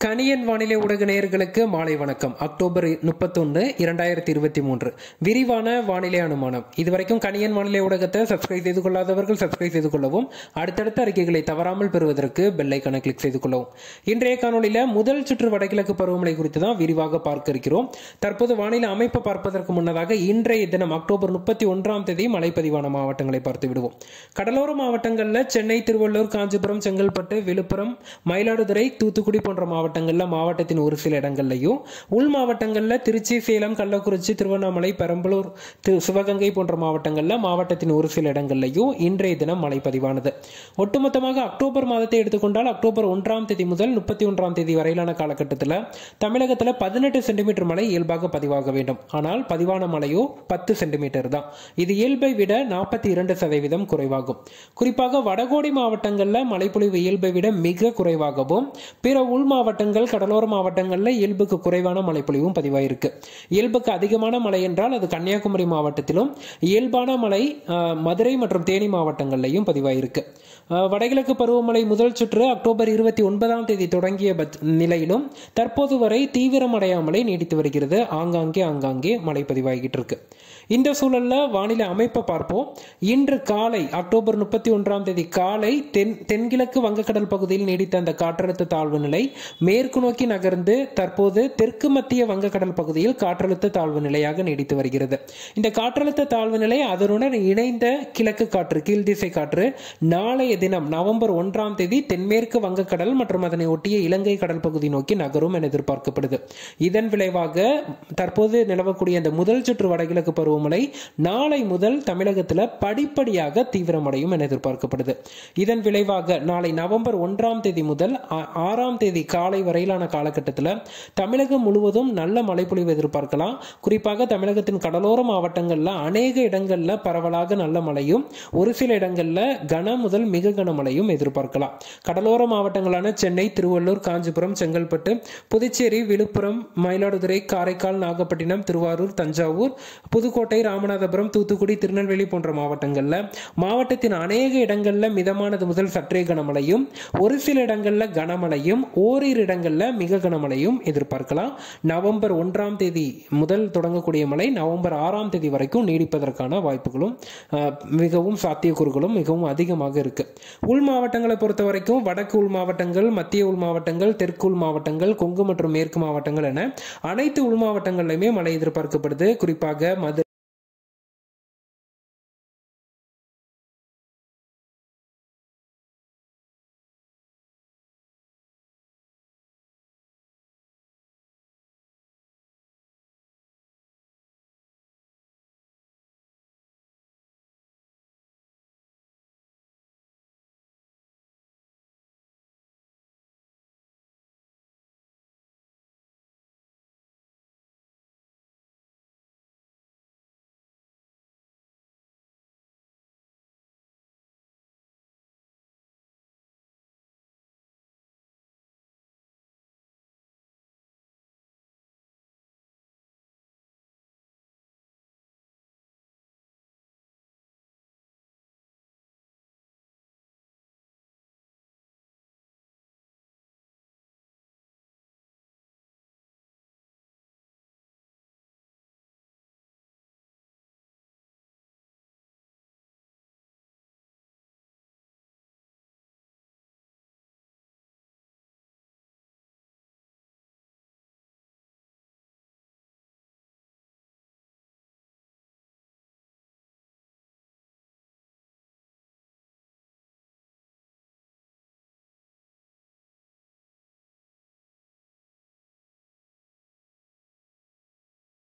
கணியன் வானிலை ஊடக நேயர்களுக்கு மாலை வணக்கம் அக்டோபர் முப்பத்தொன்று இரண்டாயிரத்தி இருபத்தி மூன்று விரிவான வானிலை அனுமானம் இதுவரைக்கும் கணியன் வானிலை ஊடகத்தை சப்ஸ்கிரைப் செய்து கொள்ளாதவர்கள் சப்ஸ்கிரைப் செய்து கொள்ளவும் அடுத்தடுத்த அறிக்கைகளை தவறாமல் பெறுவதற்கு பெல்லைக்கனை கிளிக் செய்து கொள்ளவும் இன்றைய காணொலியில முதல் சுற்று வடகிழக்கு பருவமழை குறித்து தான் விரிவாக பார்க்க இருக்கிறோம் தற்போது வானிலை அமைப்பு பார்ப்பதற்கு முன்னதாக இன்றைய தினம் அக்டோபர் முப்பத்தி ஒன்றாம் தேதி மழைப்பதிவான மாவட்டங்களை பார்த்து விடுவோம் கடலோர மாவட்டங்களில் சென்னை திருவள்ளூர் காஞ்சிபுரம் செங்கல்பட்டு விழுப்புரம் மயிலாடுதுறை தூத்துக்குடி போன்ற மாவட்டங்களில் மாவட்டத்தின் ஒரு சில இடங்கள்லையும் உள் மாவட்டங்களில் திருச்சி சேலம் கள்ளக்குறிச்சி திருவண்ணாமலை பெரம்பலூர் திரு சிவகங்கை போன்ற மாவட்டங்களில் மாவட்டத்தின் ஒரு சில இடங்கள்லையும் இன்றைய தினம் மழை பதிவானது ஒட்டுமொத்தமாக அக்டோபர் மாதத்தை எடுத்துக்கொண்டால் அக்டோபர் ஒன்றாம் தேதி முதல் முப்பத்தி ஒன்றாம் தேதி வரையிலான காலகட்டத்தில் தமிழகத்தில் பதினெட்டு சென்டிமீட்டர் மழை இயல்பாக பதிவாக வேண்டும் ஆனால் பதிவான மழையோ பத்து சென்டிமீட்டர் தான் இது இயல்பை விட நாற்பத்தி இரண்டு சதவீதம் குறைவாகும் குறிப்பாக வடகோடி மாவட்டங்களில் மழைப்பொழிவு இயல்பை விட மிக குறைவாகவும் பிற உள் மாவட்டங்கள் கடலோர மாவட்டங்களில் இயல்புக்கு குறைவான மழைப்பொழிவும் பதிவாயிருக்கு இயல்புக்கு அதிகமான மழை என்றால் அது கன்னியாகுமரி மாவட்டத்திலும் இயல்பான மழை ஆஹ், மதுரை மற்றும் தேனி மாவட்டங்கள்லையும் பதிவாயிருக்கு ஆஹ், வடகிழக்கு பருவமழை முதல் சுற்று அக்டோபர் இருபத்தி ஒன்பதாம் தேதி தொடங்கிய பட்ச- நிலையிலும் தற்போது வரை தீவிரமடையாமலே நீடித்து வருகிறது ஆங்காங்கே ஆங்காங்கே மழை பதிவாகிட்டு இருக்கு இந்த சூழல்ல வானிலை அமைப்பை பார்ப்போம் இன்று காலை அக்டோபர் முப்பத்தி ஒன்றாம் தேதி காலை தென் தென்கிழக்கு வங்கக்கடல் பகுதியில் நீடித்த அந்த காற்றழுத்த தாழ்வு நிலை மேற்கு நோக்கி நகர்ந்து தற்போது தெற்கு மத்திய வங்கக்கடல் பகுதியில் காற்றழுத்த தாழ்வு நிலையாக நீடித்து வருகிறது இந்த காற்றழுத்த தாழ்வு நிலை அதனுடன் இணைந்த கிழக்கு காற்று கீழ்திசை காற்று நாளைய தினம் நவம்பர் ஒன்றாம் தேதி தென்மேற்கு வங்கக்கடல் மற்றும் அதனை ஒட்டிய இலங்கை கடல் பகுதி நோக்கி நகரும் என எதிர்பார்க்கப்படுது இதன் விளைவாக தற்போது நிலவக்கூடிய இந்த முதல் சுற்று வடகிழக்கு பருவமழை நாளை முதல் தமிழகத்தில் படிப்படியாக தீவிரமடையும் என எதிர்பார்க்கப்படுது இதன் விளைவாக நாளை நவம்பர் ஒன்றாம் தேதி முதல் ஆ- ஆறாம் தேதி காலை வரையிலான காலகட்டத்தில் தமிழகம் முழுவதும் நல்ல மழைப்பொழிவு எதிர்பார்க்கலாம் குறிப்பாக தமிழகத்தின் கடலோர மாவட்டங்களில் அநேக இடங்களில் பரவலாக நல்ல மழையும் ஒரு சில இடங்களில் கன முதல் மிக கனமழையும் எதிர்பார்க்கலாம் கடலோர மாவட்டங்களான சென்னை திருவள்ளூர் காஞ்சிபுரம் செங்கல்பட்டு புதுச்சேரி விழுப்புரம் மயிலாடுதுறை காரைக்கால் நாகப்பட்டினம் திருவாரூர் தஞ்சாவூர் புதுக்கோட்டை ராமநாதபுரம் தூத்துக்குடி திருநெல்வேலி போன்ற மாவட்டங்களில் மாவட்டத்தின் அநேக இடங்களில் மிதமானது முதல் சற்றே கனமழையும் ஒரு சில இடங்களில் கனமழையும் ஓரிரு இடங்களில் மிக கனமழையும் எதிர்பார்க்கலாம் நவம்பர் ஒன்றாம் தேதி முதல் தொடங்கக்கூடிய மழை நவம்பர் ஆறாம் தேதி வரைக்கும் நீடிப்பதற்கான வாய்ப்புகளும் அஹ், மிகவும் சாத்தியக்கூறுகளும் மிகவும் அதிகமாக இருக்கு உள் மாவட்டங்களை பொறுத்த வரைக்கும் வடக்கு உள் மாவட்டங்கள் மத்திய உள் மாவட்டங்கள் தெற்கு உள் மாவட்டங்கள் கொங்கு மற்றும் மேற்கு மாவட்டங்கள் என அனைத்து உள் மாவட்டங்களிலுமே மழை எதிர்பார்க்கப்படுது குறிப்பாக மதுரை